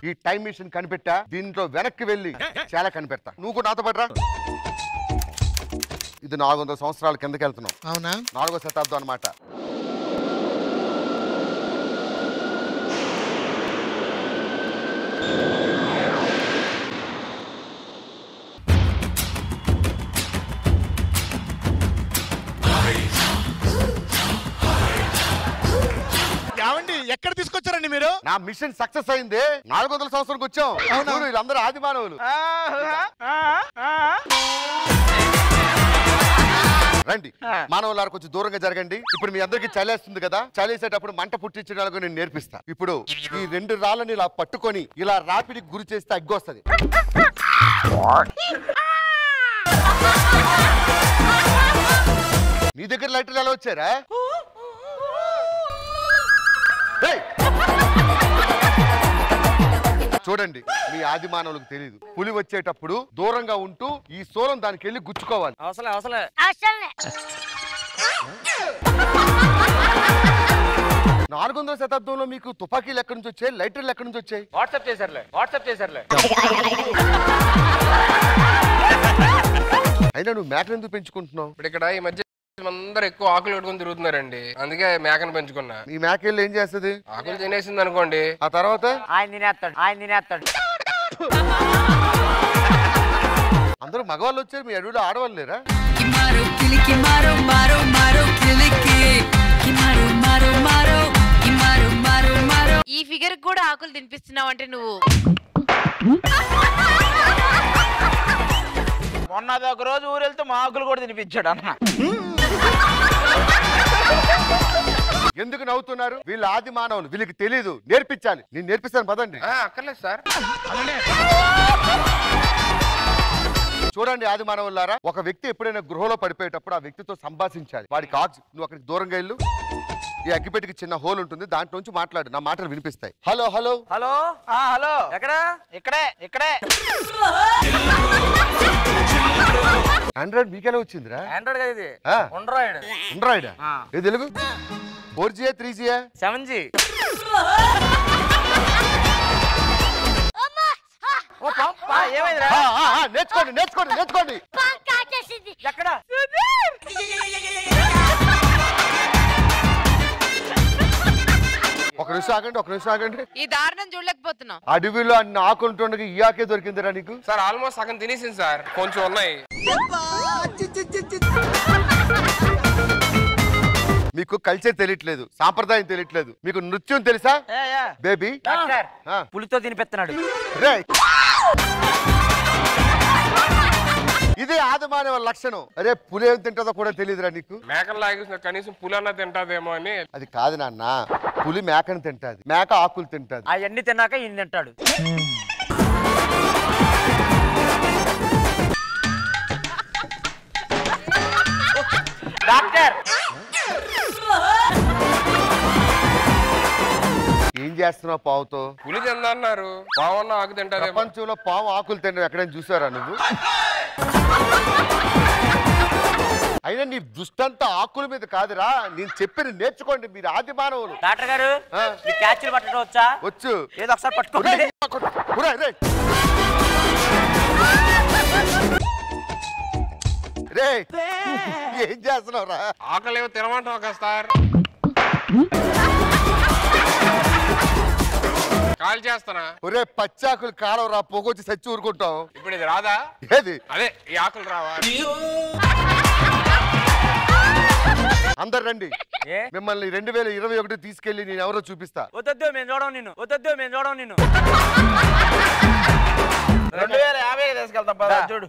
ఈ time machine కనిపెట్టా దీంట్లో వెనక్కి వెళ్ళి చాలా కనిపెడతా నువ్వు కూడా నాతో పడరా ఇది నాలుగు వందల సంవత్సరాల కిందకి వెళ్తున్నాం అవునా నాలుగో శతాబ్దం అన్నమాట ఏమండి ఎక్కడ తీసుకొచ్చారండి మీరు నా మిషన్ సక్సెస్ అయింది నాలుగు వందల సంవత్సరానికి వచ్చాం అవునా? చూడు, వీళ్ళందరూ ఆది మానవులు రండి మానవులారు కొంచెం దూరంగా జరగండి ఇప్పుడు మీ అందరికి చలేస్తుంది కదా చలేసేటప్పుడు మంట పుట్టించడానికి నేను నేర్పిస్తా ఇప్పుడు ఈ రెండు రాళ్ళని ఇలా పట్టుకొని ఇలా రాపిడికి గురి చేస్తే అగ్గొస్తుంది నీ దగ్గర లైటర్లు ఎలా వచ్చారా ఏయ్! చూడండి మీ ఆది మానవులకు తెలియదు పులి వచ్చేటప్పుడు దూరంగా ఉంటూ ఈ సోలం దానికి వెళ్ళి గుచ్చుకోవాలి అవసరం అవసరం అవసరంలే నాలుగు వందల శతాబ్దంలో మీకు తుపాకీలు ఎక్కడి నుంచి వచ్చాయి లైటర్లు ఎక్కడి నుంచి వచ్చాయి వాట్సాప్ చేశారులే వాట్సాప్ చేశారులే అయినా నువ్వు మేకలు ఎందుకు పెంచుకుంటున్నావు ఇప్పుడు ఇక్కడ ఈ మధ్య అందరూ ఎక్కువ ఆకులు పెట్టుకుని తిరుగుతున్నారండి అందుకే మేకను పెంచుకున్నా ఈ మేక వెళ్ళి ఏం చేస్తుంది ఆకులు తినేసింది అనుకోండి ఆ తర్వాత ఆయన తినేస్తాడు ఆయన తినేస్తాడు అందరూ మగవాళ్ళు వచ్చారు మీ అడవిలో ఆడవాళ్ళు లేరా Kimaro, kili, kimaro, maro, maro, kili, ki. Kimaro, maro, maro, kimaro, maro, maro. ఈ ఫిగర్ కూడా ఆకులు తినిపిస్తున్నావు అంటే నువ్వు మొన్న అది ఒక రోజు ఊరు వెళ్తే మా ఆకులు కూడా తినిపించాడు అన్న ఎందుకు నవ్వుతున్నారు వీళ్ళు ఆది మానవులు వీళ్ళకి తెలియదు నేర్పించాలి నేను నేర్పిస్తాను పదండి ఆ, అక్కర్లేదు సార్ చూడండి ఆది మానవులారా ఒక వ్యక్తి ఎప్పుడైనా గృహలో పడిపోయేటప్పుడు ఆ వ్యక్తితో సంభాషించాలి వాడికి ఆక్సి నువ్వు అక్కడికి దూరంగా వెళ్ళు ఈ అగ్గిపెట్టికి చిన్న హోల్ ఉంటుంది దాంట్లో నుంచి మాట్లాడు నా మాటలు వినిపిస్తాయి హలో హలో హలో ఆ హలో ఎక్కడ ఇక్కడే ఇక్కడే ఆండ్రాయిడ్ మీకెలా వచ్చిందిరా ఆండ్రాయిడ్ కదా ఇది ఆ. ఉండ్రాయిడ్ ఆండ్రాయిడ్ ఆ. ఏ తెలుగు ఫోర్ జియా త్రీ జియా సెవెన్ జీ ఓ పంప ఏమైందిరా నేర్చుకోండి నేర్చుకోండి నేర్చుకోండి పాము కాటేసింది ఎక్కడ ఒక నిమిషం ఆగండి ఒక నిమిషం ఆగండి ఈ దారుణం చూడలేకపోతున్నావు అడవిలో అన్ని ఆకులుంటుండగా ఈ ఆకే దొరికిందిరా నీకు సార్ ఆల్మోస్ట్ సగం తినేసింది సార్ కొంచెం ఉన్నాయి మీకు కల్చర్ తెలియట్లేదు సాంప్రదాయం తెలియట్లేదు మీకు నృత్యం తెలుసా ఏ, ఏ. బేబీ డాక్టర్ ఆ. పులితో తినిపెత్తనాడు రే ఇదే ఆదమానవ లక్షణం అరే పులి ఏం తింటుందో కూడా తెలియదురా నీకు మేకలు లాగేసిన కనీసం పులన్నా తింటాదేమో అని అది కాదు నాన్న పులి మేకను తింటాది మేక ఆకులు తింటాది అవన్నీ తిన్నాక ఈయన తింటాడు డాక్టర్ ఏం చేస్తున్నావు పావుతో పులి తిందన్నారు బావన్న ఆకు తింటాదేమో ప్రపంచంలో పాము ఆకులు తినడం ఎక్కడైనా చూసారా నువ్వు అయినా నీ దృష్టంతా ఆకుల మీద కాదురా నేను చెప్పిన నేర్చుకోండి మీరు ఆది మానవులు డాక్టర్ గారు ఆ. మీ క్యాచ్లు పట్టడం వచ్చా వచ్చు ఏదో ఒకసారి పట్టుకోండి ఉరేయ్, ఉరేయ్, రేయ్. రేయ్, ఏం చేస్తున్నావురా ఆకలి ఏమో తినమంటావు కదా సార్ కాల్ చేస్తానా ఒరే పచ్చాకులు కాలవరా పొగొచ్చి చచ్చి ఊరుకుంటాం ఇప్పుడు ఇది రాదా ఏది అదే ఈ ఆకులు రావా అందరు రండి ఏ? మిమ్మల్ని రెండు వేల ఇరవై ఒకటి తీసుకెళ్లి నేను ఎవరో చూపిస్తా వద్దొద్దు మేము చూడం నిన్ను వద్దొద్దు మేము చూడం నిన్ను రెండు వేల యాభై తీసుకెళ్తాం పద చూడు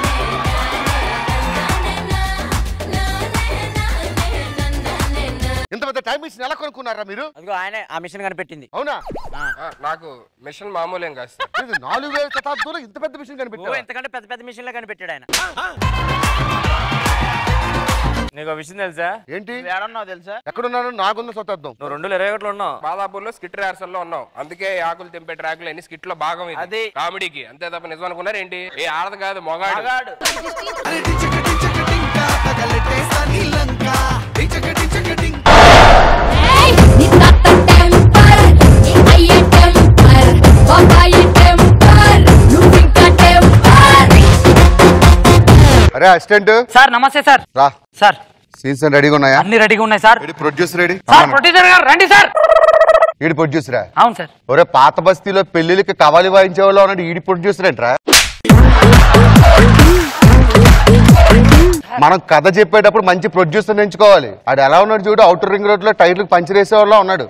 ఇంత పెద్ద టైం ఇచ్చి నెల కొనుక్కున్నారా మీరు అదిగో ఆయనే ఆ మిషన్ కనిపెట్టింది అవునా ఆ, నాకు మిషన్ మామూలేం కాదు సార్ ఇది నాలుగు వేల శతాబ్దంలో ఇంత పెద్ద మిషన్ ఓ కనిపెట్టావా ఎంతకంటే పెద్ద పెద్ద మిషన్లే కనిపెట్టాడు ఆయన నీకు ఒక విషయం తెలుసా ఏంటి నువ్వు ఏడన్నావు తెలుసా ఎక్కడున్నాను నాగుంద శతాబ్దం నువ్వు రెండు వేల ఇరవై ఒకటిలో ఉన్నావు బాదాపూర్ లో స్కిట్ రిహార్సల్ లో ఉన్నాం అందుకే ఈ ఆకులు తెంపే ట్రాక్లు అన్ని స్కిట్ లో భాగం ఇది అది. కామెడీకి అంతే తప్ప నిజం అనుకున్నారు ఏంటి ఏ ఆడదు కాదు మొగాడు మగాడు Hey, ni tata temper, ni aye temper, papaya అరే అసిస్టెంట్ సార్ నమస్తే సార్ రా సార్ సీన్స్ రెడీగా ఉన్నాయా అన్ని రెడీగా ఉన్నాయి sir ready producer ready sir producer గారు రండి సార్ ఈడి ప్రొడ్యూసరా అవును సార్ ఒరే పాత బస్తీలో పెళ్లిళ్ళకి కవాలి వాయించే వాళ్ళు ఉన్నాడు ఈడి ప్రొడ్యూసర్ ఏంట్రా మనం కథ చెప్పేటప్పుడు మంచి ప్రొడ్యూసర్ ఎంచుకోవాలి ఆడు ఎలా ఉన్నాడు చూడు అవుటర్ రింగ్ రోడ్ లో టైర్లకు పంచర్ వేసే వాళ్ళ ఉన్నాడు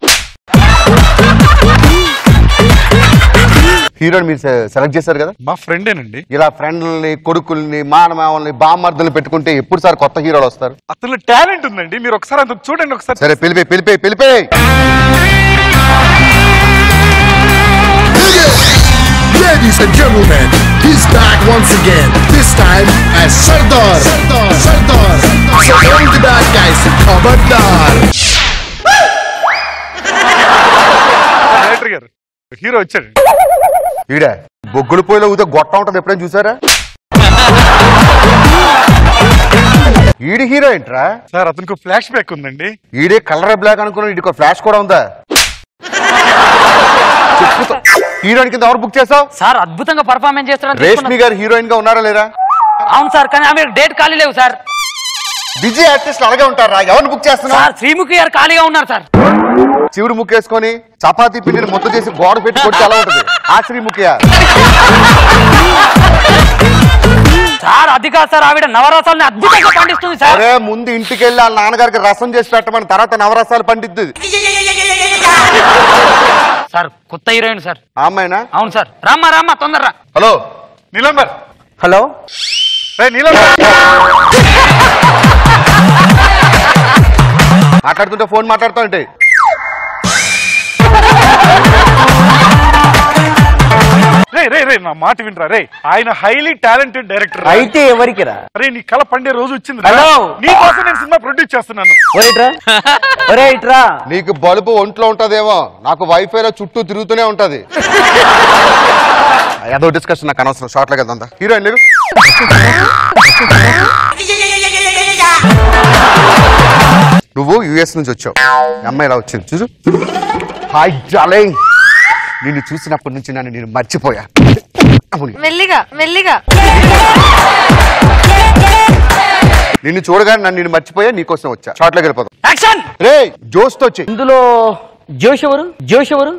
హీరోని మీరు సెలెక్ట్ చేశారు కదా మా ఫ్రెండేనండి ఇలా ఫ్రెండ్లని కొడుకుల్ని మానమావల్ని బామ్మర్దులు పెట్టుకుంటే ఎప్పుడు సార్ కొత్త హీరోలు వస్తారు అతను టాలెంట్ ఉందండి మీరు ఒకసారి అంత చూడండి ఒకసారి సరే పిలిపి పిలిపి పిలిపి Ladies and gentlemen, he's back once again. This time as Sardar. Sardar. Sardar. So all the bad guys, Khabardar. Director గారు హీరో వచ్చాడు ఈడ బొగ్గులు పోయిలో ఊతే గొట్ట ఉంటది ఎప్పుడైనా చూసారా ఈడి హీరో ఏంట్రా సార్ అతనికి ఫ్లాష్ బ్యాక్ ఉందండి ఈడే కలర్ బ్లాక్ అనుకున్నాడు ఈడికి ఫ్లాష్ కూడా ఉందా చెప్పుతో హీరోయిన్ కింద ఎవరు బుక్ చేసావు సార్ అద్భుతంగా పర్ఫార్మెన్స్ చేస్తారని రేష్మి తీసుకున్నాం. గారు హీరోయిన్ గా ఉన్నారా లేరా అవును సార్ కానీ ఆమె డేట్ ఖాళీ లేవు సార్ బిజీ ఆర్టిస్ట్ అలాగే ఉంటారా ఎవరిని బుక్ చేస్తున్నా సార్ శ్రీముఖి గారు ఖాళీగా ఉన్నారు సార్ చివుడు ముక్కేసుకొని చపాతీ పిండిని ముద్ద చేసి గోడ పెట్టి కొట్టి ఎలా ఉంటది ఆ శ్రీముఖియా సార్ అది కాదు సార్ ఆవిడ నవరసాలని అద్భుతంగా పండిస్తుంది సార్ అరే ముందు ఇంటికి వెళ్ళి వాళ్ళ నాన్నగారికి రసం చేసి పెట్టమని తర్వాత నవరసాలు పండిద్ది సార్ కొత్త హీరోయిన్ సార్ ఆ అమ్మాయినా అవును సార్ రామ్మా రామ్మా తొందరరా హలో నీలంబర్ హలో రే నీలంబర్ మాట్లాడుతుంటే ఫోన్ మాట్లాడుతూ ఉంటే రే రే రే నా మాట వినరా రే ఆయన హైలీ టాలెంటెడ్ డైరెక్టర్ అయితే ఎవరికి రా అరే నీ కళ పండే రోజు వచ్చింది హలో. నీ కోసం నేను సినిమా ప్రొడ్యూస్ చేస్తున్నాను ఒరేట్రా ఒరేట్రా నీకు బల్బు ఒంట్లో ఉంటదేమో నాకు వైఫై లో చుట్టూ తిరుగుతూనే ఉంటది ఏదో డిస్కషన్ నాకు అనవసరం షార్ట్ లాగా అంతా హీరోయిన్ లేరు నువ్వు యుఎస్ నుంచి వచ్చావు ఈ అమ్మాయి ఇలా వచ్చింది చూసు హాయ్ డార్లింగ్ నిన్ను చూసినప్పటి నుంచి నన్ను నేను మర్చిపోయా అవును. మెల్లిగా మెల్లిగా నిన్ను చూడగానే నన్ను నేను మర్చిపోయా నీకోసం వచ్చా షార్ట్ లోకి వెళ్ళిపోదాం యాక్షన్ రే జోష్ తో వచ్చి ఇందులో జోష్ ఎవరు జోష్ ఎవరు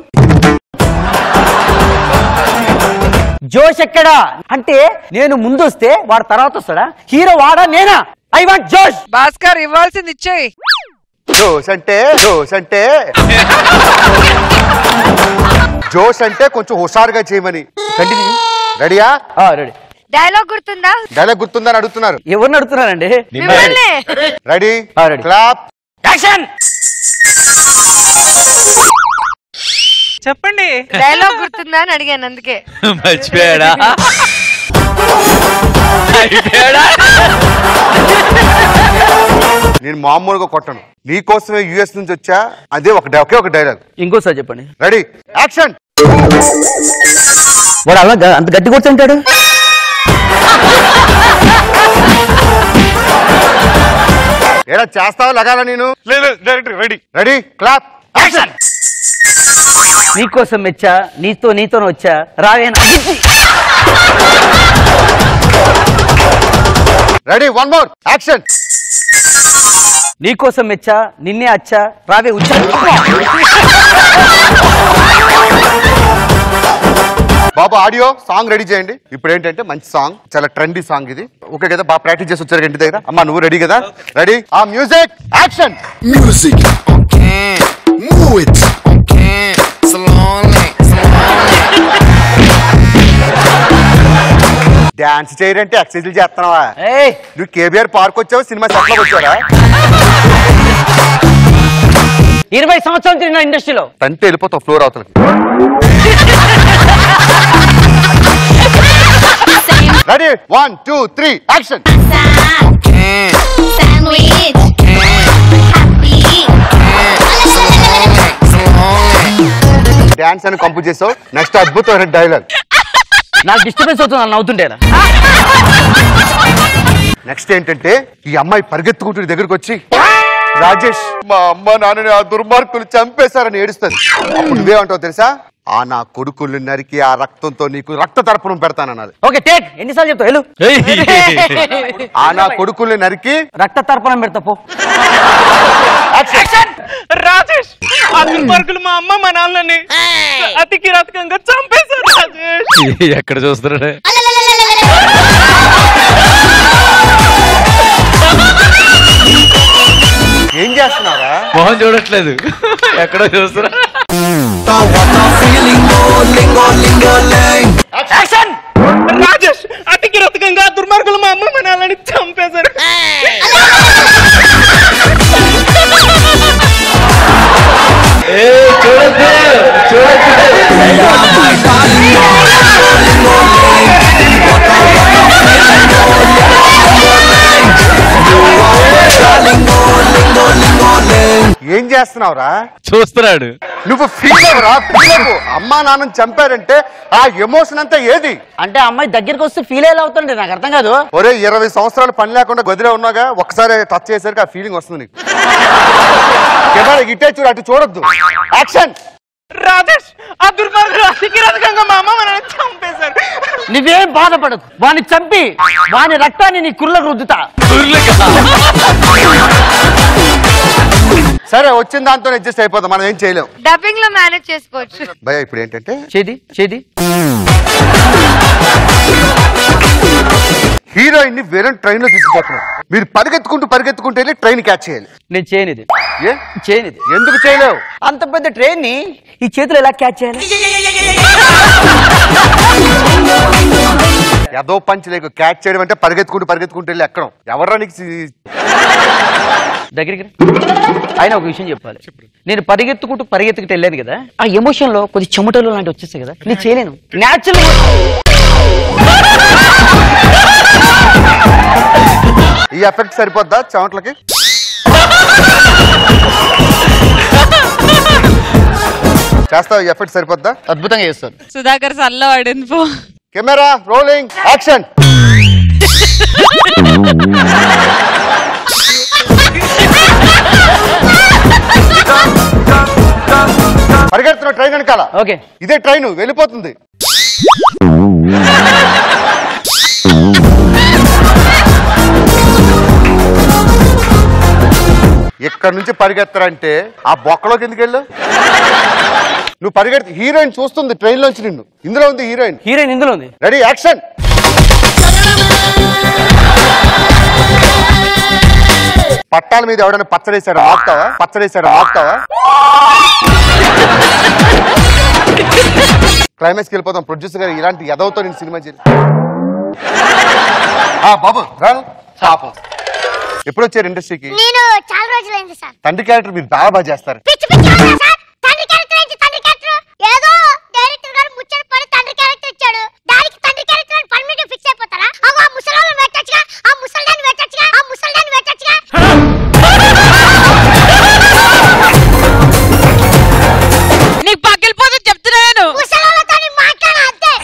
జోష్ ఎక్కడా అంటే నేను ముందు వస్తే వాడు తర్వాత వస్తాడా హీరో వాడా నేనా ఐ వాంట్ జోష్ భాస్కర్ ఇవ్వాల్సింది ఇచ్చేయి జోష్ అంటే జోష్ అంటే జోష్ అంటే కొంచెం హుషారుగా చేయమని కంటిన్యూ రెడీయా రెడీ డైలాగ్ గుర్తుందా డైలాగ్ గుర్తుందని అడుగుతున్నారు ఎవరిని అడుగుతున్నారండి మిమ్మల్ని రెడీ ఆ, ready. క్లాప్ యాక్షన్ చెప్పండి డైలాగ్ గుర్తుందా అని అడిగాను అందుకే మర్చిపోయాడా నేను మామూలుగా కొట్టను నీకోసమే యుఎస్ నుంచి వచ్చా అదే ఒక డై- ఒకే ఒక డైలాగ్ ఇంకోసారి చెప్పండి రెడీ యాక్షన్ వాడు అలా గ- అంత గట్టి కూర్చుంటాడు ఏడా చేస్తావా లగాల నేను లేదు director ready ready clap action నీకోసం మెచ్చా నీతో నీతో వచ్చా రావేనా రెడీ వన్ మోర్ యాక్షన్ నీకోసం మెచ్చా నిన్నే అచ్చా రావే ఉచ్చా బాబు ఆడియో సాంగ్ రెడీ చేయండి ఇప్పుడు ఏంటంటే మంచి సాంగ్ చాలా ట్రెండీ సాంగ్ ఇది ఓకే కదా బాగా ప్రాక్టీస్ చేసి వచ్చారు ఇంటి దగ్గర అమ్మా నువ్వు రెడీ కదా రెడీ ఆ music action Music. Move it. Dance చేయరంటే ఎక్సర్సైజ్ చేస్తున్నావా ఏయ్ నువ్వు కేబిఆర్ పార్క్ వచ్చావు సినిమా సెట్ లో వచ్చారా ఇరవై సంవత్సరాలు తిరిగిన ఇండస్ట్రీలో తంటే వెళ్ళిపోతావు ఫ్లోర్ అవతలకి ready one two three action dance అని కంపోజ్ చేసావు నెక్స్ట్ అద్భుతమైన డైలాగ్ నాకు డిస్టర్బెన్స్ అవుతుంది వాళ్ళు నవ్వుతుంటే నెక్స్ట్ ఏంటంటే ఈ అమ్మాయి పరిగెత్తుకుంటూ నీ దగ్గరికి వచ్చి రాజేష్ మా అమ్మ నాన్నని ఆ దుర్మార్గులు చంపేశారని ఏడుస్తుంది అప్పుడు నువ్వేమంటావు తెలుసా ఆ నా కొడుకుల్ని నరికి ఆ రక్తంతో నీకు రక్త తర్పణం పెడతానన్నది ఓకే టేక్ ఎన్నిసార్లు చెప్తావు వెళ్ళు ఆ నా కొడుకుల్ని నరికి రక్త తర్పణం పెడతా పో రాజేష్ ఆ దుర్మార్గులు మా అమ్మ మా నాన్నని అతి కిరాతకంగా చంపేశారు రాజేష్ ఎక్కడ చూస్తున్నాడే ఏం చేస్తున్నారా మొహం చూడట్లేదు ఎక్కడో చూస్తున్నా రాజేష్ అతి కిరాతకంగా ఆ దుర్మార్గులు మా అమ్మ మా నాన్నని చంపేశారు చూడద్దు చూడద్దు ఏం చేస్తున్నావురా చూస్తున్నాడు నువ్వు ఫీల్ అవ్వరా ఫీల్ అవ్వు అమ్మా నాన్నని చంపారంటే ఆ ఎమోషన్ అంతా ఏది అంటే అమ్మాయి దగ్గరికి వస్తే ఫీల్ అయ్యేలా అవుతుండే నాకు అర్థం కాదు ఒరే ఇరవై సంవత్సరాలు పని లేకుండా గదిలో ఉన్నాగా ఒక్కసారి టచ్ చేసరికి ఆ ఫీలింగ్ వస్తుంది నీకు కెమెరా ఇట్టే చూడు అటు చూడొద్దు యాక్షన్ రాజేష్ ఆ దుర్మార్గులు అతి కిరాతకంగా మా అమ్మ మా నాన్నని చంపేశారు నువ్వేం బాధపడదు వాడిని చంపి వాని రక్తాన్ని నీ కుర్లకు రుద్దుతా సరే వచ్చిన దాంతో అడ్జస్ట్ అయిపోతాం మనం ఏం చేయలేం డబ్బింగ్ లో మేనేజ్ చేసుకోవచ్చు భయ ఇప్పుడు ఏంటంటే చేది చేది హీరోయిన్ ని వేరే ట్రైన్ లో తీసుకుపోతున్నారు మీరు పరిగెత్తుకుంటూ పరిగెత్తుకుంటూ వెళ్ళి ట్రైన్ క్యాచ్ చేయాలి నేను చేయనిది ఏ చేయనిది ఎందుకు చేయలేవు అంత పెద్ద ట్రైన్ ని ఈ చేతులు ఎలా క్యాచ్ చేయాలి ఏదో పంచి లేకు క్యాచ్ చేయడం అంటే పరిగెత్తుకుంటూ పరిగెత్తుకుంటూ వెళ్ళి ఎక్కడం ఎవరా నీకు సి- దగ్గరికి రా. ఆయన ఒక విషయం చెప్పాలి నేను పరిగెత్తుకుంటూ పరిగెత్తుకుంటూ వెళ్ళాను కదా ఆ ఎమోషన్ లో కొద్ది చెమటలు లాంటి వచ్చేస్తాయి కదా నేను చేయలేను న్యాచురల్ ఈ ఎఫెక్ట్ సరిపోద్దా చెమట్లకి చేస్తావు ఈ ఎఫెక్ట్ సరిపోద్దా అద్భుతంగా చేస్తారు సుధాకర్ సల్ల పడింది పో కెమెరా రోలింగ్ యాక్షన్ పరిగెడుతున్న ట్రైన్ వెనకాల ఓకే ఇదే ట్రైన్ వెళ్ళిపోతుంది ఇక్కడ నుంచి పరిగెత్తరంటే ఆ బొక్కలోకి ఎందుకు వెళ్ళు నువ్వు పరిగెత్తి హీరోయిన్ చూస్తుంది ట్రైన్ లోంచి నిన్ను ఇందులో ఉంది హీరోయిన్ హీరోయిన్ ఇందులో ఉంది రెడీ యాక్షన్ పట్టాల మీద ఎవడైనా పచ్చడేశాడు ఆపుతావా పచ్చడేశాడు ఆపుతావా క్లైమాక్స్కి వెళ్ళిపోతాం ప్రొడ్యూసర్ గారు ఇలాంటి ఎదవతో నేను సినిమా చేయాలి ఆ, బాబు రాను పాపం ఎప్పుడు వచ్చారు ఇండస్ట్రీకి నేను చాలా రోజులైంది సార్ తండ్రి క్యారెక్టర్ మీరు చాలా బాగా చేస్తారు పిచ్చి పిచ్చి అవునా సార్ తండ్రి క్యారెక్టర్ ఏంటి తండ్రి క్యారెక్టర్ ఏదో డైరెక్టర్ గారు ముచ్చట పడి తండ్రి క్యారెక్టర్ ఇచ్చాడు దానికి తండ్రి క్యారెక్టర్ అని పర్మిట్ ఫిక్స్ అయిపోతారా అగో ఆ ముసలాలను పెట్టచ్చుగా ఆ ముసల్దాన్ని పెట్టచ్చుగా ఆ ముసల్దాన్ని పెట్టచ్చుగా నీకు పగిలిపోతే చెప్తున్నా నేను ముసలాలతో మాట్లాడ అంతే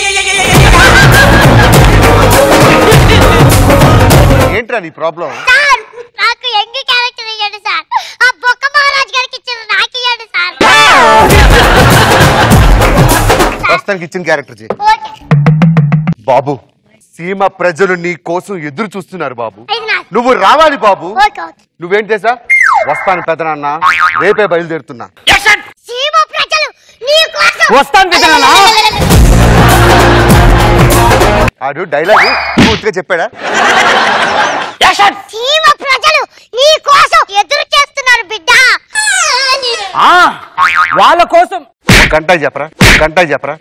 ఏంట్రా నీ ప్రాబ్లం సార్ నాకు ఎంగి క్యారెక్టర్ ఇవ్వండి సార్ ఆ బొక్క మహారాజ్ గారికి ఇచ్చిన నాకు ఇవ్వండి సార్ ప్రస్తుతానికి ఇచ్చిన క్యారెక్టర్ చేయి ఓకే బాబు సీమ ప్రజలు నీ కోసం ఎదురు చూస్తున్నారు బాబు ఇది నాకు నువ్వు రావాలి బాబు ఓకే ఓకే నువ్వేం చేసా వస్తాను పెదనాన్న రేపే బయలుదేరుతున్నా సీమ ప్రజలు నీ కోసం వస్తాను పెదనాన్న. ఆడు డైలాగ్ పూర్తిగా చెప్పాడా సీమ ప్రజలు నీ కోసం ఎదురు చేస్తున్నారు బిడ్డ ఆ, వాళ్ళ కోసం ఒక గంట చెప్పరా ఒక గంట చెప్పరా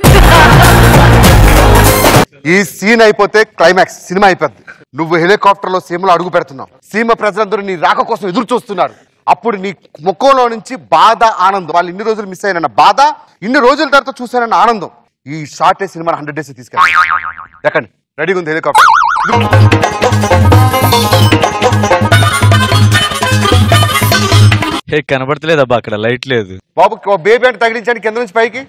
ఈ సీన్ అయిపోతే క్లైమాక్స్ సినిమా అయిపోద్ది నువ్వు హెలికాప్టర్ లో సీమలో అడుగు పెడుతున్నావు సీమ ప్రజలందరూ నీ రాక కోసం ఎదురు చూస్తున్నారు అప్పుడు నీ ముఖంలో నుంచి బాధ ఆనందం వాళ్ళు ఇన్ని రోజులు మిస్ అయిన బాధ ఇన్ని రోజుల తర్వాత చూసానన్న ఆనందం ఈ షార్ట్ సినిమా హండ్రెడ్ డేస్ తీసుకెళ్ళి ఎక్కండి రెడీగా ఉంది హెలికాప్టర్ ఏ కనబడతలేదబ్బా అక్కడ లైట్ లేదు బాబు బేబీ అంటే తగిలించండి కింద నుంచి పైకి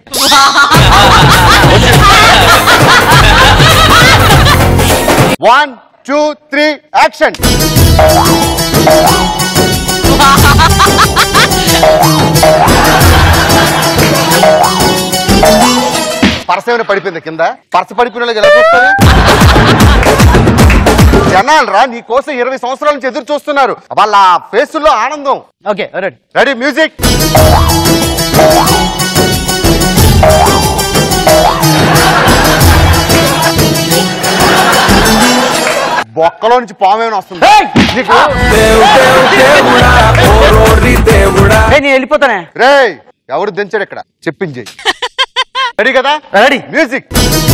one two three action purse ఏమైనా పడిపోయింది కింద పర్స పడిపోయిన వాళ్ళకి ఎలా చూస్తుంది జనాలు రా నీ కోసం ఇరవై సంవత్సరాల నుంచి ఎదురు చూస్తున్నారు వాళ్ళ ఫేసుల్లో ఆనందం ఓకే రెడీ రెడీ మ్యూజిక్ బొక్కలో నుంచి పాము ఏమైనా వస్తుంది నీకు నేను వెళ్ళిపోతానే రే ఎవరు దించాడు ఇక్కడ చెప్పించి రెడీ కదా రెడీ మ్యూజిక్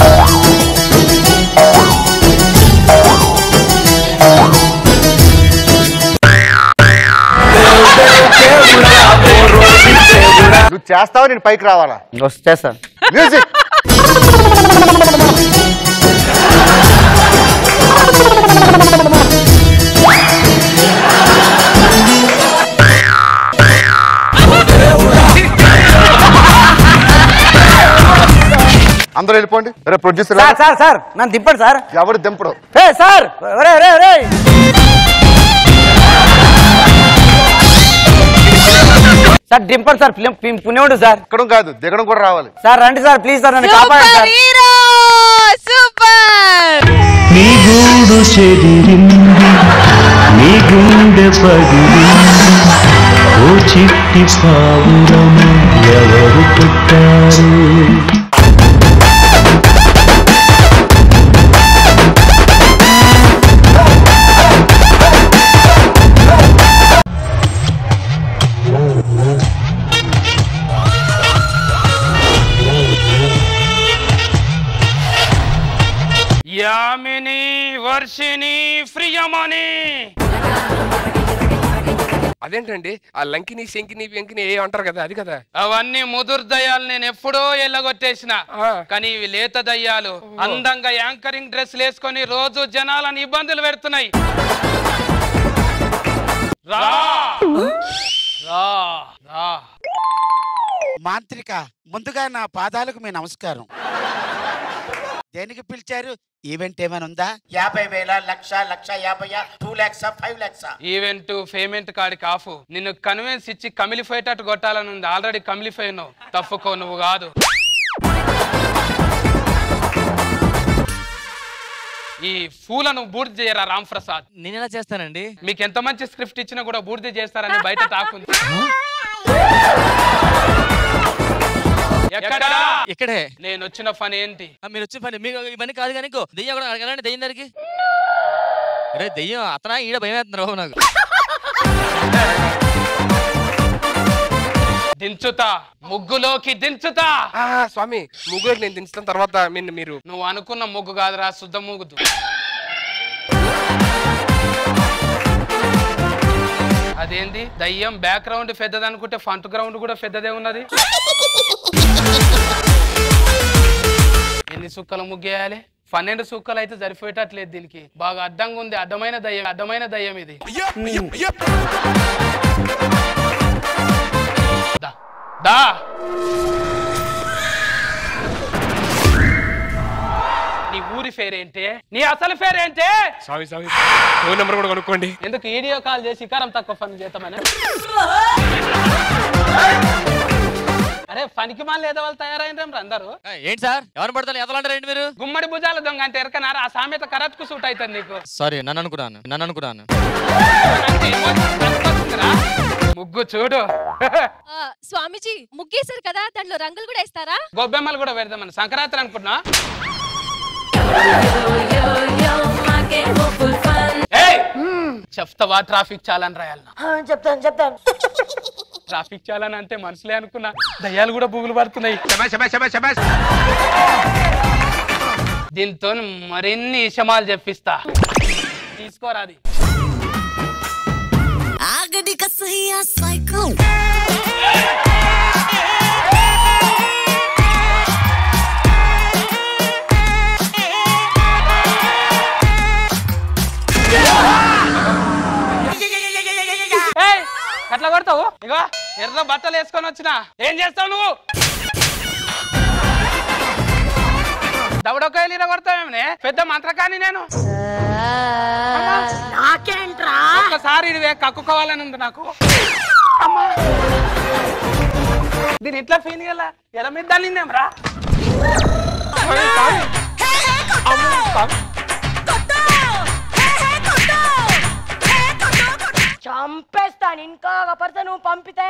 నువ్వు చేస్తావా నేను పైకి రావాలా చేస్తాను మ్యూజిక్ అందరూ వెళ్ళిపోండి రే ప్రొడ్యూసర్ సార్ సార్ సార్ నన్ను దింపండి సార్ ఎవరు దింపడు ఏ సార్ రే రే రే సార్ దింపండి సార్ ఫిలిం పుణ్యం ఉంటుంది సార్ ఎక్కడం కాదు దిగడం కూడా రావాలి సార్ రండి సార్ ప్లీజ్ సార్ నన్ను కాపాడండి సార్ హీరో సూపర్ నీ గూడు చెదిరింది నీ గుండె పగిలింది ఓ చిట్టి పావురము ఎవరు పుట్టారు యామిని వర్షిని ప్రియమణి అదేంటండి ఆ లంకిని శంకిని వెంకిని ఏ అంటారు కదా అది కదా అవన్నీ ముదురు దయ్యాలు నేను ఎప్పుడో ఎల్లగొట్టేసిన కానీ ఇవి లేత దయ్యాలు అందంగా యాంకరింగ్ డ్రెస్లు వేసుకొని రోజు జనాలను ఇబ్బందులు పెడుతున్నాయి రా రా రా మాంత్రిక ముందుగా నా పాదాలకు మీ నమస్కారం దేనికి పిలిచారు ఈవెంట్ ఏమైనా ఉందా యాభై వేల లక్ష లక్ష యాభై two lakhs five lakhs event payment కాడికి ఆఫ్ నిన్ను కన్విన్స్ ఇచ్చి కమిలిపోయేటట్టు కొట్టాలని ఉంది ఆల్రెడీ కమిలిపోయినావు తప్పుకో నువ్వు కాదు ఈ పూలను బూడిద చేయరా రామ్ ప్రసాద్ నేను ఎలా చేస్తానండి మీకు ఎంత మంచి స్క్రిప్ట్ ఇచ్చినా కూడా బూడిద చేస్తారని బయట టాక్ ఉంది ఎక్కడా ఇక్కడే నేను వచ్చిన పని ఏంటి ఆ, మీరు వచ్చిన పని మీకు ఇవన్నీ కాదు కానీ ఇంకో దెయ్యం కూడా అడగాలండి దెయ్యం దగ్గరికి అరే దెయ్యం అతనా ఈడ భయం వేస్తున్నారు బాబు నాకు దించుతా ముగ్గులోకి దించుతా ఆ, స్వామి ముగ్గురికి నేను దించుతాను తర్వాత మీరు మీరు నువ్వు అనుకున్న ముగ్గు కాదురా శుద్ధ ముగ్గుదు అదేంది దయ్యం బ్యాక్గ్రౌండ్ పెద్దది అనుకుంటే ఫ్రంట్ గ్రౌండ్ కూడా పెద్దదే ఉన్నది ఎన్ని సుక్కలు ముగ్గేయాలి పన్నెండు సుక్కలు అయితే సరిపోయేటట్లేదు దీనికి బాగా అడ్డంగా ఉంది అడ్డమైన దయ్యం అడ్డమైన దయ్యం ఇది దా. దా నీ ఊరి పేరేంటి నీ అసలు పేరేంటి స్వామి స్వామి ఫోన్ నెంబర్ కూడా కొనుక్కోండి ఎందుకు వీడియో కాల్ చేసి ఇకారం తక్కువ పని చేద్దామని అరే పనికి మాల ఏదో వాళ్ళు తయారైన అందరూ ఏంటి సార్ ఎవరు పడతాను ఎదలంటారండి మీరు గుమ్మడి భుజాల దొంగ అంటే ఎరకనారా ఆ సామెత కరెక్ట్ సూట్ అవుతుంది నీకు సారీ నన్ను అనుకున్నాను నన్ను అనుకున్నాను ముగ్గు చూడు స్వామీజీ ముగ్గేశారు కదా దాంట్లో రంగులు కూడా వేస్తారా గొబ్బెమ్మలు కూడా పెడదామని సంక్రాంతి అనుకున్నా ఏయ్! చెప్తావా ట్రాఫిక్ చాలని రాయాలన్నా చెప్తాను చెప్తాను ట్రాఫిక్ చాలని అంటే మనుషులే అనుకున్నా దయ్యాలు కూడా బుగులు పడుతున్నాయి దీంతో మరిన్ని ఇషమాలు చెప్పిస్తా తీసుకోరాది आगडी कसैया सायको ఏయ్! అట్లా కొడతావు ఇగో ఎర్ర బట్టలు వేసుకొని వచ్చిన ఏం చేస్తావు నువ్వు దవడకాయలు కొడతావేమనే పెద్ద మంత్రకాని నేను నాకేంట్రా ఒక్కసారి ఇదివే కక్కుకోవాలని ఉంది నాకు అమ్మా దీని ఇట్లా ఫీల్ ఎలా ఎలా మీద రా చంపేస్తాను ఇంకా ఒక పర్సన్ నువ్వు పంపితే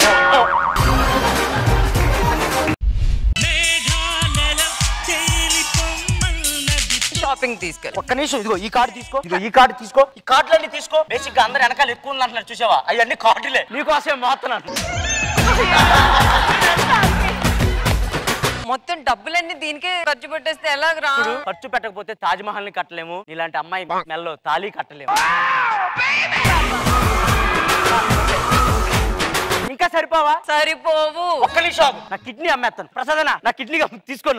షాపింగ్ తీసుకెళ్ళి ఒక్క నిమిషం ఇదిగో ఈ కార్డు తీసుకో ఇదిగో ఈ కార్డు తీసుకో ఈ కార్డులన్నీ తీసుకో బేసిక్ గా అందరు వెనకాల ఎక్కువ ఉంది అంటున్నారు చూసావా అవన్నీ కార్డులే నీకోసం మాత్రం మొత్తం డబ్బులన్నీ దీనికే ఖర్చు పెట్టేస్తే ఎలాగరా ఖర్చు పెట్టకపోతే తాజ్ మహల్ ని కట్టలేము ఇలాంటి అమ్మాయి మెల్లో తాళి కట్టలేము ఇంకా సరిపోవా సరిపోవు ఒక్క నిమిషం ఆగు. నా కిడ్నీ అమ్మేస్తాను ప్రసాదనా నా కిడ్నీ తీసుకున్నా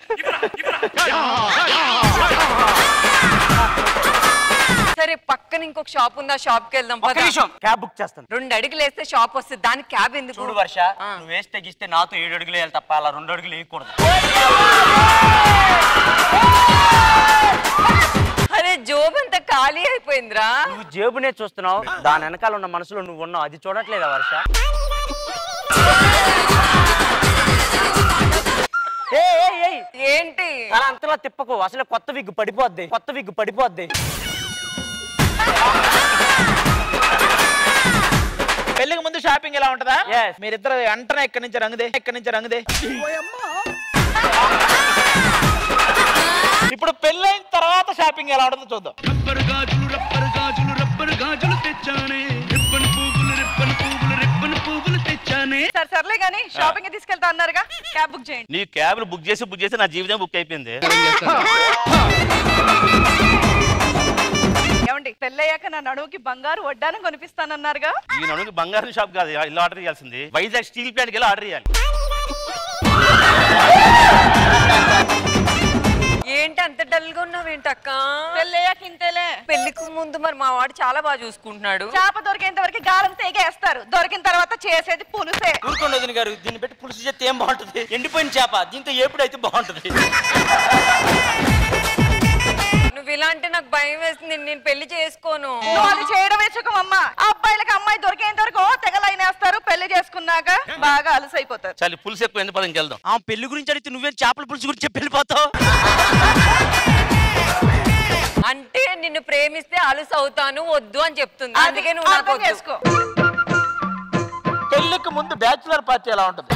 సరే పక్కన ఇంకొక షాప్ ఉంది ఆ షాప్ కి వెళ్దాం ఒక్క పద. నిమిషం క్యాబ్ బుక్ చేస్తాను రెండు అడుగులు వేస్తే షాప్ వస్తుంది దానికి క్యాబ్ ఎందుకు చూడు వర్ష నువ్వు వేస్తే తెగిస్తే నాతో ఏడు అడుగులు వేయాలి తప్ప అలా రెండు అడుగులు వేయకూడదు అరే జోబ్ అంతా ఖాళీ అయిపోయిందిరా నువ్వు జేబునే చూస్తున్నావు దాని వెనకాల ఉన్న మనసులో నువ్వు ఉన్నావు అది చూడట్లేదా వర్ష ఏయ్, ఏయ్, ఏయ్. ఏంటి అలా అంతలా తిప్పకు అసలు కొత్త విగ్గు పడిపోద్ది కొత్త విగ్గు పడిపోద్ది పెళ్లికి ముందు షాపింగ్ ఎలా ఉంటదా మీరిద్దరు వెంటనే ఇక్కడి నుంచి రంగుదే ఇక్కడి నుంచి రంగుదే ఇప్పుడు పెళ్ళైన తర్వాత షాపింగ్ ఎలా ఉంటుందో చూద్దాం సరే సర్లే గానీ షాపింగ్ తీసుకెళ్తా అన్నారుగా క్యాబ్ బుక్ చేయండి నీ క్యాబ్లు బుక్ చేసి బుక్ చేసి నా జీవితం బుక్ అయిపోయింది ఏమండి పెళ్ళయ్యాక నా నడువుకి బంగారు వడ్డానం కొనిపిస్తానన్నారుగా ఈ నడుగు బంగారం షాప్ కాదు ఇల్లు ఆర్డర్ చేయాల్సింది వైజాగ్ స్టీల్ ప్లాంట్కి వెళ్ళి ఆర్డర్ చేయాలి ఏంటి అంత డల్ గా ఉన్నావు ఏంటక్క పెళ్ళయ్యాక ఇంతేలే పెళ్లికి ముందు మరి మా వాడు చాలా బాగా చూసుకుంటున్నాడు చేప దొరికేంత వరకు గాలం తెగేస్తారు దొరికిన తర్వాత చేసేది పులుసే ఊరుకోండి వదిన గారు దీన్ని పెట్టి పులుసు చేస్తే ఏం బాగుంటుంది ఎండిపోయిన చేప దీంతో ఏపుడైతే బాగుంటుంది నువ్వు ఇలా అంటే నాకు భయం వేస్తుంది నేను పెళ్లి చేసుకోను నువ్వు అది చేయడమే సుఖం అమ్మ ఆ అబ్బాయిలకి అమ్మాయి దొరికేంత వరకు ఓ తెగ లైన్ వేస్తారు పెళ్లి చేసుకున్నాక బాగా అలసైపోతారు చాలు పులుసు ఎక్కువ ఎందుకు పదం వెళ్దాం ఆ పెళ్లి గురించి అడిగితే నువ్వేం చేపల పులుసు గురించి చెప్పి వెళ్ళిపోతావు అంటే నిన్ను ప్రేమిస్తే అలుసు అవుతాను వద్దు అని చెప్తుంది అందుకే నువ్వు నాకు అర్థం వద్దు. చేసుకో పెళ్లికి ముందు బ్యాచులర్ పార్టీ ఎలా ఉంటుంది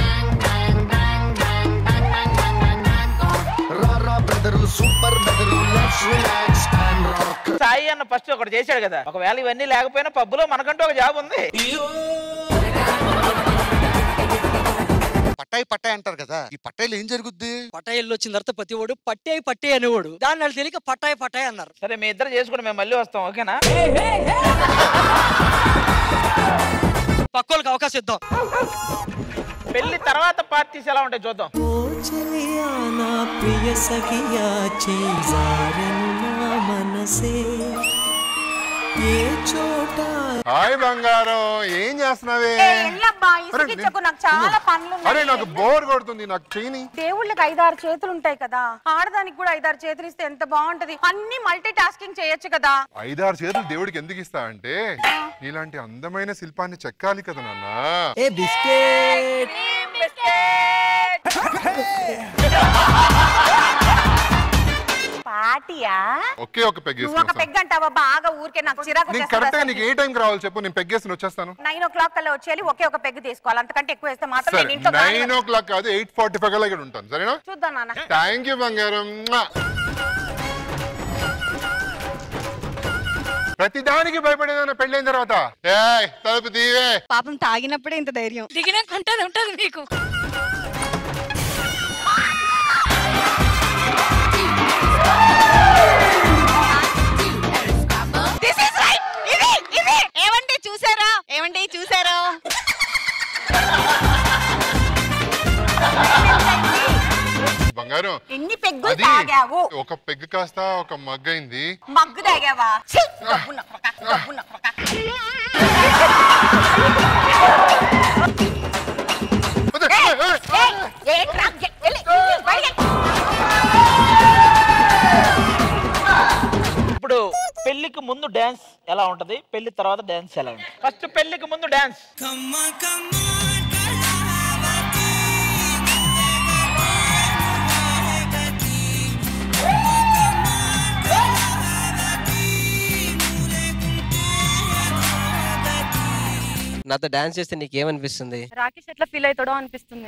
సూపర్ బెదరు let's relax and rock Sai అన్న ఫస్ట్ ఒకటి చేశాడు కదా ఒకవేళ ఇవన్నీ లేకపోయినా పబ్బులో మనకంటూ ఒక జాబ్ ఉంది పట్టాయి పట్టాయి అంటారు కదా ఈ పట్టాయిలు ఏం జరుగుద్ది పట్టాయిల్లో వచ్చిన తర్వాత ప్రతి వాడు పట్టాయి పట్టే అనేవాడు దాన్ని వాళ్ళు తెలియక పట్టాయి పట్టాయి అన్నారు సరే మీ ఇద్దరు చేసుకుని మేము మళ్ళీ వస్తాం ఓకేనా పక్కోళ్ళకి అవకాశం ఇద్దాం పెళ్లి తర్వాత పార్టీస్ ఎలా ఉంటాయి చూద్దాం చలియా నా ప్రియ సఖియా చేజారను నా మనసే ఏ చోట హాయ్ బంగారం ఏం చేస్తున్నావే ఎల్లబ్బా అరే, ఇసుకిచ్చకు నేను- నాకు చాలా పనులు అరే నాకు బోర్ కొడుతుంది నాకు చేయని దేవుళ్ళకి ఐదారు చేతులు ఉంటాయి కదా ఆడదానికి కూడా ఐదారు చేతులు ఇస్తే ఎంత బాగుంటది అన్ని మల్టీ టాస్కింగ్ చేయొచ్చు కదా ఐదారు చేతులు దేవుడికి ఎందుకు ఇస్తా అంటే ఇలాంటి అందమైన శిల్పాన్ని చెక్కాలి కదా నాన్న ఏ బిస్కెట్ పాటియా ఒకే ఒక పెగ్ నువ్వు ఒక పెగ్ అంటావా బాగా ఊరికే నాకు చిరాకు నీకు వచ్చేస్తుంది కరెక్ట్ గా అసలు. నీకు ఏ టైంకి రావాలి చెప్పు నేను పెగ్గేసి వచ్చేస్తాను నైన్ ఓ క్లాక్ కల్లా వచ్చేయాలి ఒకే ఒక పెగ్ తీసుకోవాలి అంతకంటే ఎక్కువ వేస్తే మాత్రం సరే నేను ఇంట్లో నైన్ ఖాళీగా- ఓ క్లాక్ కాదు ఎయిట్ ఫార్టీ ఫైవ్ కల్లా ఇక్కడ ఉంటాను సరేనా చూద్దాం నాన్న థ్యాంక్ యూ బంగారం మ్వా. ప్రతిదానికి భయపడేదన్నా పెళ్ళైన తర్వాత ఏయ్ తలుపు తీవే పాపం తాగినప్పుడే ఇంత ధైర్యం దిగినాక ఉంటది ఉంటది మీకు This is right. ఇది ఇది ఏమండి చూసారా ఏమండి చూసారా బంగారం ఎన్ని పెగ్గులు అది తాగావు ఒక పెగ్ కాస్త ఒక మగ్ అయింది మగ్గు తాగావా ఛీ, గబ్బు నక్కపక, గబ్బు నక్కపక. ఏయ్, ఏయ్, ఏంట్రా? ఎ- వెళ్ళి, వెళ్ళి, బయటికి. ఇప్పుడు పెళ్లికి ముందు డాన్స్ ఎలా ఉంటది పెళ్లి తర్వాత డాన్స్ ఎలా ఉంటుంది ఫస్ట్ పెళ్లికి ముందు డాన్స్ నాతో డాన్స్ చేస్తే నీకేమనిపిస్తుంది రాకేష్ ఎట్లా ఫీల్ అవుతాడో అనిపిస్తుంది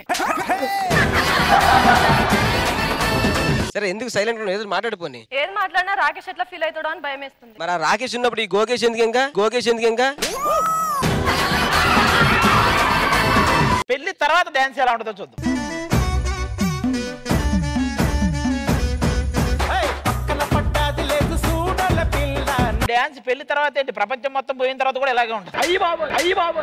సరే ఎందుకు సైలెంట్ ఏదో మాట్లాడిపోని ఏది మాట్లాడినా రాకేష్ ఎట్లా ఫీల్ అవుతాడో అని భయం వేస్తుంది మరి ఆ రాకేష్ ఉన్నప్పుడు ఈ గోకేష్ ఎందుకు ఇంకా గోకేష్ ఎందుకు ఇంకా పెళ్లి తర్వాత డాన్స్ ఎలా ఉంటుందో చూద్దాం డాన్స్ పెళ్లి తర్వాత ఏంటి ప్రపంచం మొత్తం పోయిన తర్వాత కూడా ఇలాగే ఉంటుంది అయ్యి బాబు అయ్యి బాబు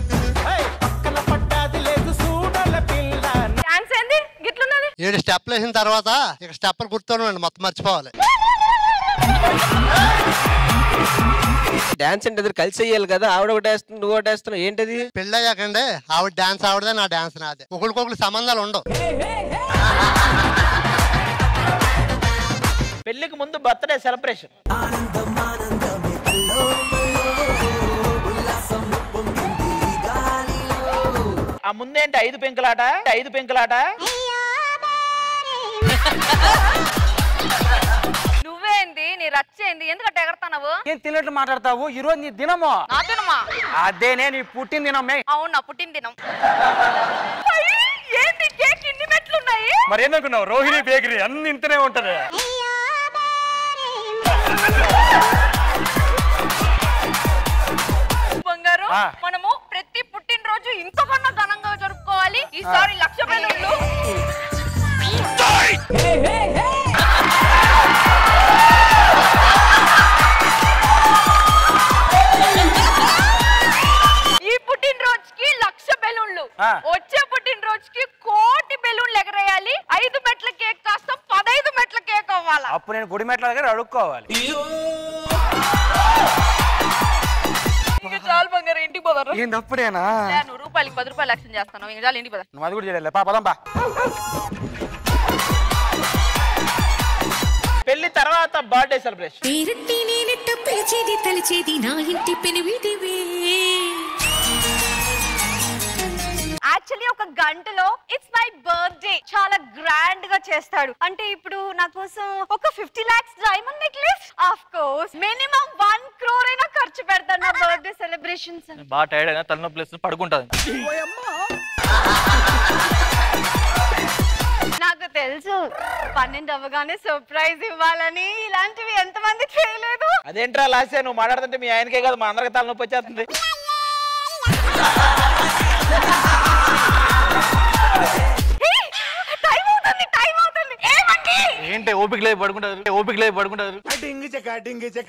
డాన్స్ ఏంది గిట్లున్నది ఏడు స్టెప్లు వేసిన తర్వాత ఇక స్టెప్పులు గుర్తుండండి మొత్తం మర్చిపోవాలి డాన్స్ అంటే ఇద్దరు కలిసి చెయ్యాలి కదా ఆవిడ ఒకటి వేస్తుంది నువ్వు ఒకటి వేస్తున్నావు ఏంటది పెళ్ళయ్యాకండి ఆవిడ డాన్స్ ఆవిడదే నా డాన్స్ నాదే ఒకరికొకరు సంబంధాలు ఉండవు పెళ్లికి ముందు బర్త్డే సెలబ్రేషన్ ఆ ముందేంటి ఐదు పెంకులాట ఐదు పెంకులాట నువ్వేంది నీ రచ్చేంది ఎందుకంటే ఎగరతావు ఏం తెలియట్లు మాట్లాడతావు ఈ రోజు నీ దినము నా దినమా అదేనే నీ పుట్టిన దినమే అవునా పుట్టిన దినం అయ్యి, ఏంది కేక్ ఇన్ని మెట్లున్నాయి మరి ఏందనుకున్నావు రోహిణి బేకరీ అన్ని ఇంతనే ఉంటది బంగారు ఆ. మనము ప్రతి పుట్టినరోజు ఇంతకన్నా ఘనంగా జరుపుకోవాలి ఈసారి లక్ష బెలూన్లు ఈ పుట్టినరోజుకి లక్ష బెలూన్లు ఆ. వచ్చే పుట్టినరోజుకి కోటి బెలూన్లు ఎగరేయాలి ఐదు మెట్ల కేక్ కాస్త పదైదు మెట్ల కేక్ అవ్వాలా అప్పుడు నేను గుడి మెట్ల దగ్గర అడుక్కోవాలి ఇంకా చాలు బంగారు ఇంటికి పోదారు ఏంది అప్పుడేనా లే, నువ్వు రూపాయలకి పది రూపాయలు లక్ష్యం చేస్తాను ఇంకా చాలు ఇంటికి పోదా నువ్వు అది కూడా చేయలే పా పదం పా పెళ్లి తర్వాత బర్త్డే సెలబ్రేషన్ పేరెత్తి నేనెట్ట పిలిచేది తలిచేది నా ఇంటి పెనివిటివే యాక్చువల్లీ ఒక గంటలో ఇట్స్ మై బర్త్డే చాలా గ్రాండ్ గా చేస్తాడు అంటే ఇప్పుడు నా కోసం ఒక fifty lakhs diamond necklace of course minimum one crore అయినా ఖర్చు పెడతాను నా బర్త్డే సెలబ్రేషన్స్ బాగా టైర్డ్ అయినా తలనొప్పి లేస్తుంది పడుకుంటుంది నాకు తెలుసు పన్నెండు అవ్వగానే సర్ప్రైజ్ ఇవ్వాలని ఇలాంటివి ఎంతమంది చేయలేదు అదేంట్రా లాస్య నువ్వు మాట్లాడుతుంటే మీ ఆయనకే కాదు మా అందరికి తలనొప్పి వచ్చేస్తుంది టైం అవుతుంది టైం అవుతుంది ఏమండి ఏంటి ఓపిక లేదు పడుకుంటారు ఓపిక లేదు పడుకుంటారు డింగి చెక్క డింగి చెక్క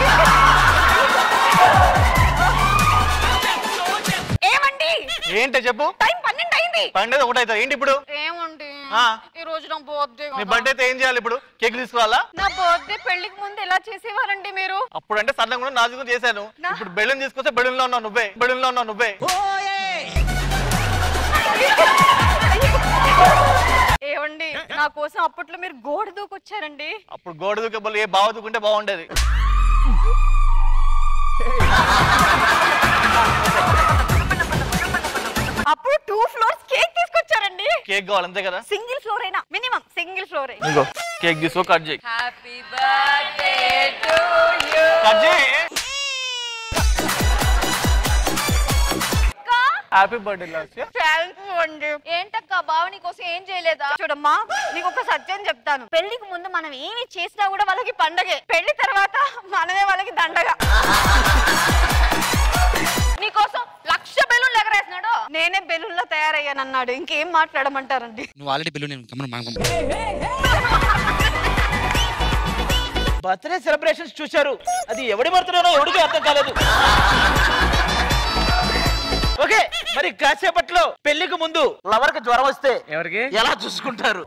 ఏమండి ఏంటి చెప్పు టైం పన్నెండు అయింది పండేది ఒకటి అవుతుంది ఏంటి ఇప్పుడు ఏమండి ఆ. ఈ రోజు నా బర్త్డే నీ బర్త్డే అయితే ఏం చేయాలి ఇప్పుడు కేక్ తీసుకోవాలా నా బర్త్డే పెళ్లికి ముందు ఎలా చేసేవారండి మీరు అప్పుడు అంటే సరదా కూడా నాజుగా చేశాను ఇప్పుడు బెలూన్ తీసుకొస్తే బెలూన్ లో ఉన్నావు నువ్వే బెలూన్ లో ఉన్నావు నువ్వే ఏమండి నా కోసం అప్పట్లో మీరు గోడ దూకొచ్చారండి అప్పుడు గోడ దూకే బదులు ఏ బావ దూకుంటే బాగుండేది అప్పుడు టూ ఫ్లోర్స్ కేక్ తీసుకొచ్చారండి కేక్ కావాలి అంతే కదా సింగిల్ ఫ్లోర్ అయినా మినిమం సింగిల్ ఫ్లోర్ ఇంకో కేక్ తీసుకో కట్ చేయి happy birthday to you cut చేయి హ్యాపీ బర్త్డే లాస్య థ్యాంక్స్ అండి ఏంటక్క బావ నీకోసం ఏం చేయలేదా చూడమ్మా నీకు ఒక సత్యం చెప్తాను పెళ్లికి ముందు మనం ఏమి చేసినా కూడా వాళ్ళకి పండగే పెళ్లి తర్వాత మనమే వాళ్ళకి దండగా నీకోసం లక్ష బెలూన్లు ఎగరేసినాడు నేనే బెలూన్లో తయారయ్యానన్నాడు ఇంకేం మాట్లాడమంటారండి నువ్వు ఆల్రెడీ బిల్లు నేను గమనం మనం బర్త్డే సెలబ్రేషన్స్ చూశారు అది ఎవడి బర్త్డేనో ఎవడికి అర్థం కాలేదు ఓకే మరి కాసేపట్లో పెళ్లికి ముందు లవర్ కి జ్వరం వస్తే ఎవరికి ఎలా చూసుకుంటారు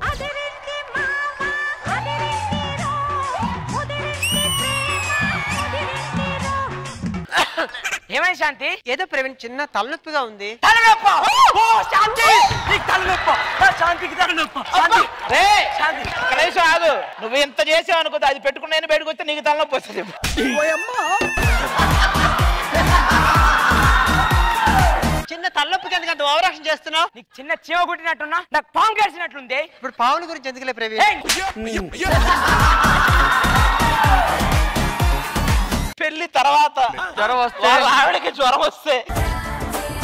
ఏమైంది శాంతి ఏదో ప్రవీణ్ చిన్న తలనొప్పిగా ఉంది తలనొప్ప ఓ శాంతి నీకు తలనొప్ప ఆ, శాంతికి తలనొప్ప శాంతి రే శాంతి ఒక్క నిమిషం ఆగు నువ్వు ఇంత చేసావు అనుకో అది పెట్టుకుని నేను బయటకు వస్తే నీకు తలనొప్పి వస్తుంది చిన్న తలనొప్పికి ఎందుకంత ఓవరాక్షన్ చేస్తున్నావు నీకు చిన్న చీమ కుట్టినట్టున్నా నాకు పాము కరిచినట్లుంది ఇప్పుడు పావుల గురించి ఎందుకులే ప్రవీణ్ పెళ్లి తర్వాత జ్వరం వస్తే వాళ్ళ ఆవిడకి జ్వరం వస్తే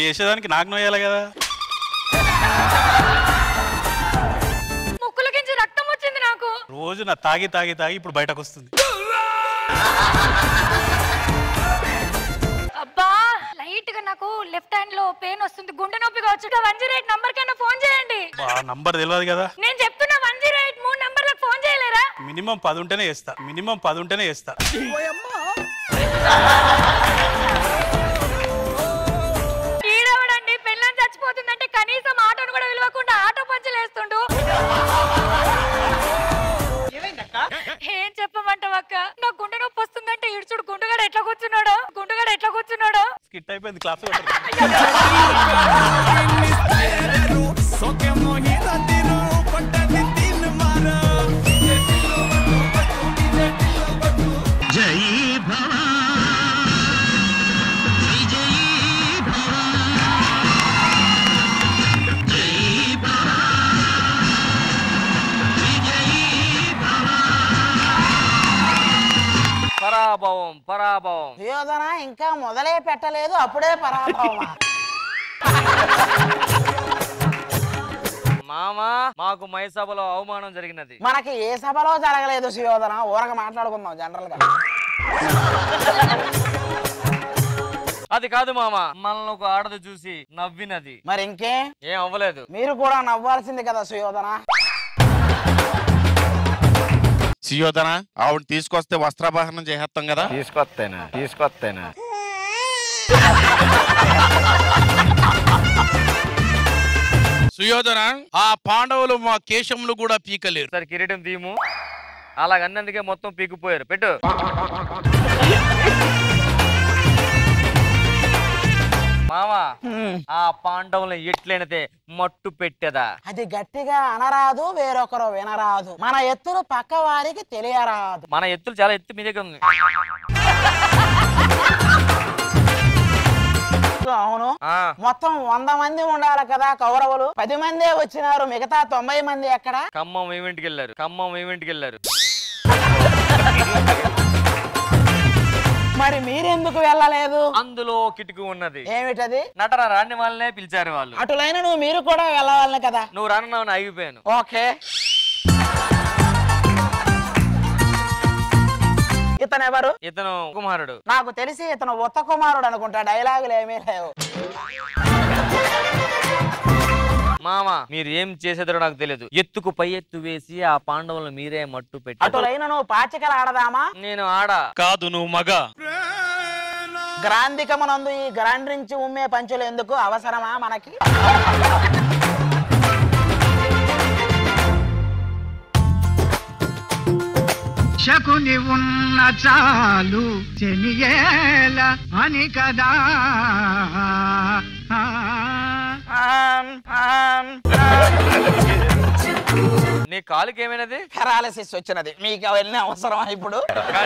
చేసేదానికి నాకు నోయాలి కదా ముక్కులకించి రక్తం వచ్చింది నాకు రోజు నా తాగి తాగి తాగి ఇప్పుడు బయటకు వస్తుంది అబ్బా లైట్ గా నాకు లెఫ్ట్ హ్యాండ్ లో పెయిన్ వస్తుంది గుండె నొప్పి కావచ్చు వన్ జీరో ఎయిట్ నంబర్ కన్నా ఫోన్ చేయండి బా నంబర్ తెలియదు కదా నేను చెప్తున్నా వన్ జీరో ఎయిట్ మూడు నంబర్లకు ఫోన్ చేయలేరా మినిమం పది ఉంటేనే చేస్తా మినిమం పది ఉంటేనే చేస్తా ఈడవడండి పెళ్ళని చచ్చిపోతుందంటే కనీసం ఆటోను కూడా విలువకుండా ఆటో పంచులు వేస్తుండు ఏం చెప్పమంటావక్క నా గుండె నొప్పి వస్తుందంటే ఇడుచుడు గుండుగాడు ఎట్లా కూర్చున్నాడో గుండుగాడు ఎట్లా కూర్చున్నాడో స్కిట్ అయిపోయింది క్లాస్ జై భవ విజయీ భవ జై భవ విజయీ భవ పరాభవం పరాభవం సుయోధన ఇంకా మొదలే పెట్టలేదు అప్పుడే పరాభవమా మామా మాకు మై సభలో అవమానం జరిగినది మనకి ఏ సభలో జరగలేదు సుయోధన ఊరక మాట్లాడుకుందాం జనరల్ గా అది కాదు మామా మనల్ని ఒక ఆడది చూసి నవ్వినది మరి ఇంకే ఏం అవ్వలేదు మీరు కూడా నవ్వాల్సింది కదా సుయోధన సుయోధన ఆవిడ తీసుకొస్తే వస్త్రాభరణం చేసేస్తాం కదా తీసుకొస్తేనా తీసుకొస్తేనా సుయోధన ఆ పాండవులు మా కేశములు కూడా పీకలేరు సరే కిరీటం తీము అలాగన్నందుకే మొత్తం పీకిపోయారు పెట్టు మామా ఆ పాండవులను ఎట్లయినతే మట్టు పెట్టేదా అది గట్టిగా అనరాదు వేరొకరు వినరాదు మన ఎత్తులు పక్క వారికి తెలియరాదు మన ఎత్తులు చాలా ఎత్తు మీ దగ్గర ఉంది అవును మొత్తం వంద మంది ఉండాలి కదా కౌరవులు పది మందే వచ్చినారు మిగతా తొంభై మంది ఎక్కడ ఖమ్మం ఈవెంట్కి వెళ్ళారు ఖమ్మం ఈవెంట్కి వెళ్ళారు మరి మీరెందుకు వెళ్ళలేదు అందులో కిటుకు ఉన్నది ఏమిటది నటన రాని వాళ్ళనే పిలిచారు వాళ్ళు అటులైన నువ్వు మీరు కూడా వెళ్ళవాలని కదా నువ్వు రానున్నావు ఆగిపోయాను ఓకే ఇతను ఎవరు ఇతను కుమారుడు నాకు తెలిసి ఇతను ఉత్త కుమారుడు అనుకుంటా డైలాగులు ఏమీ లేవు మామ మీరు ఏం చేసేదో నాకు తెలియదు ఎత్తుకు పై ఎత్తు వేసి ఆ పాండవులను మీరే మట్టు పెట్టి అటులైన నువ్వు పాచికలు ఆడదామా నేను ఆడా కాదు నువ్వు మగ గ్రాంధికమునందు ఈ గ్రాండ్రించి ఉమ్మే పంచులు ఎందుకు అవసరమా మనకి శకుని ఉన్న చాలు చెనియేల అని కదా నీ కాలుకి ఏమైనది పెరాలసిస్ వచ్చినది మీకు అవన్నీ అవసరమా ఇప్పుడు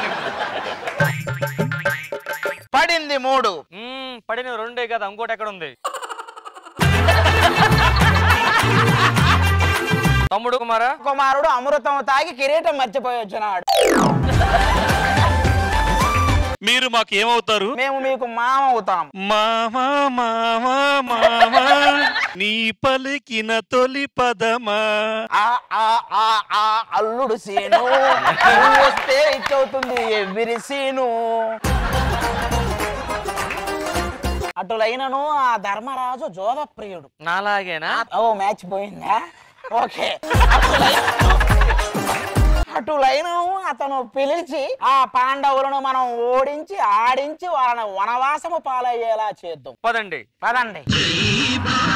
పడింది మూడు మ్మ్, పడిన రెండే కదా ఇంకోటి ఎక్కడ ఉంది తమ్ముడు కుమారా కుమారుడు అమృతం తాగి కిరీటం మర్చిపోయి వచ్చినాడు మీరు మాకు ఏమవుతారు మేము మీకు మామ అవుతాం మామా మామా మామా నీ పలికిన తొలి పదమా ఆ ఆ ఆ ఆ అల్లుడు సీను నువ్వు వస్తే ఇచ్చవుతుంది ఎవ్రీ సీను అటులైనను ఆ ధర్మరాజు జోధప్రియుడు నాలాగేనా ఓ మ్యాచ్ పోయిందా ఓకే అటులైనను- అటులైనను అతను పిలిచి ఆ పాండవులను మనం ఓడించి ఆడించి వాళ్ళని వనవాసము పాలయ్యేలా చేద్దాం పదండి పదండి జై భవ